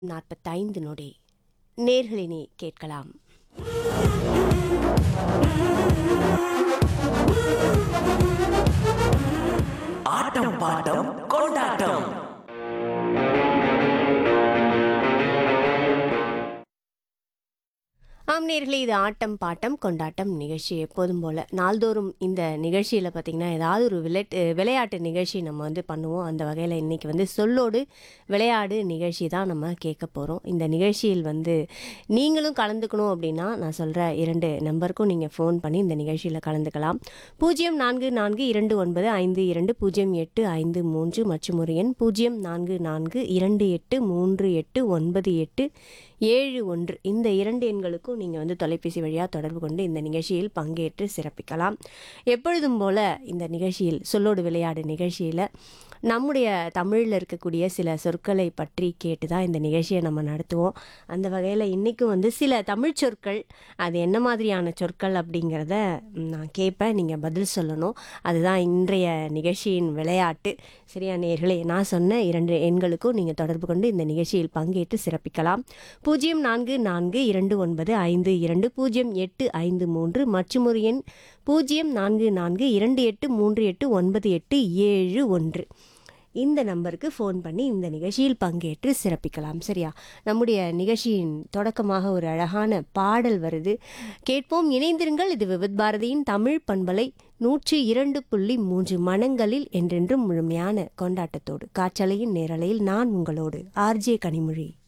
நாற்பத்தைந்து நொடி நேர்களினி கேட்கலாம் ஆட்டம் பாட்டம் கொண்டாட்டம் ஆம் நேர்களே இது ஆட்டம் பாட்டம் கொண்டாட்டம் நிகழ்ச்சி எப்போதும் போல் நாள்தோறும் இந்த நிகழ்ச்சியில் பார்த்திங்கன்னா ஏதாவது ஒரு விளையாட்டு விளையாட்டு நிகழ்ச்சி நம்ம வந்து பண்ணுவோம் அந்த வகையில் இன்றைக்கி வந்து சொல்லோடு விளையாடு நிகழ்ச்சி தான் நம்ம கேட்க போகிறோம் இந்த நிகழ்ச்சியில் வந்து நீங்களும் கலந்துக்கணும் அப்படின்னா நான் சொல்கிற இரண்டு நம்பருக்கும் நீங்கள் ஃபோன் பண்ணி இந்த நிகழ்ச்சியில் கலந்துக்கலாம் பூஜ்ஜியம் நான்கு நான்கு இரண்டு ஒன்பது ஐந்து இரண்டு பூஜ்ஜியம் எட்டு ஐந்து மூன்று மற்றும் ஒரு எண் பூஜ்ஜியம் நான்கு நான்கு இரண்டு எட்டு மூன்று எட்டு ஒன்பது எட்டு ஏழு ஒன்று இந்த இரண்டு எண்களுக்கும் நீங்கள் வந்து தொலைபேசி வழியாக தொடர்பு கொண்டு இந்த நிகழ்ச்சியில் பங்கேற்று சிறப்பிக்கலாம் எப்பொழுதும் போல் இந்த நிகழ்ச்சியில் சொல்லோடு விளையாடு நிகழ்ச்சியில் நம்முடைய தமிழில் இருக்கக்கூடிய சில சொற்களை பற்றி கேட்டு தான் இந்த நிகழ்ச்சியை நம்ம நடத்துவோம் அந்த வகையில் இன்றைக்கும் வந்து சில தமிழ் சொற்கள் அது என்ன மாதிரியான சொற்கள் அப்படிங்கிறத ம், நான் கேட்பேன் நீங்கள் பதில் சொல்லணும் அதுதான் இன்றைய நிகழ்ச்சியின் விளையாட்டு சரியா நேர்களே நான் சொன்ன இரண்டு எண்களுக்கும் நீங்கள் தொடர்பு கொண்டு இந்த நிகழ்ச்சியில் பங்கேற்று சிறப்பிக்கலாம் பூஜ்ஜியம் நான்கு நான்கு இரண்டு ஒன்பது ஐந்து இரண்டு பூஜ்ஜியம் எட்டு ஐந்து மூன்று மற்றும் ஒரு எண் பூஜ்ஜியம் நான்கு நான்கு இரண்டு எட்டு மூன்று எட்டு ஒன்பது எட்டு ஏழு ஒன்று இந்த நம்பருக்கு ஃபோன் பண்ணி இந்த நிகழ்ச்சியில் பங்கேற்று சிறப்பிக்கலாம் சரியா நம்முடைய நிகழ்ச்சியின் தொடக்கமாக ஒரு அழகான பாடல் வருது கேட்போம் இணைந்திருங்கள் இது விவித் பாரதியின் தமிழ் பண்பலை நூற்றி இரண்டு புள்ளி மூன்று மனங்களில் என்றென்றும் முழுமையான கொண்டாட்டத்தோடு காற்றலையின் நேரலையில் நான் உங்களோடு ஆர்ஜே கனிமொழி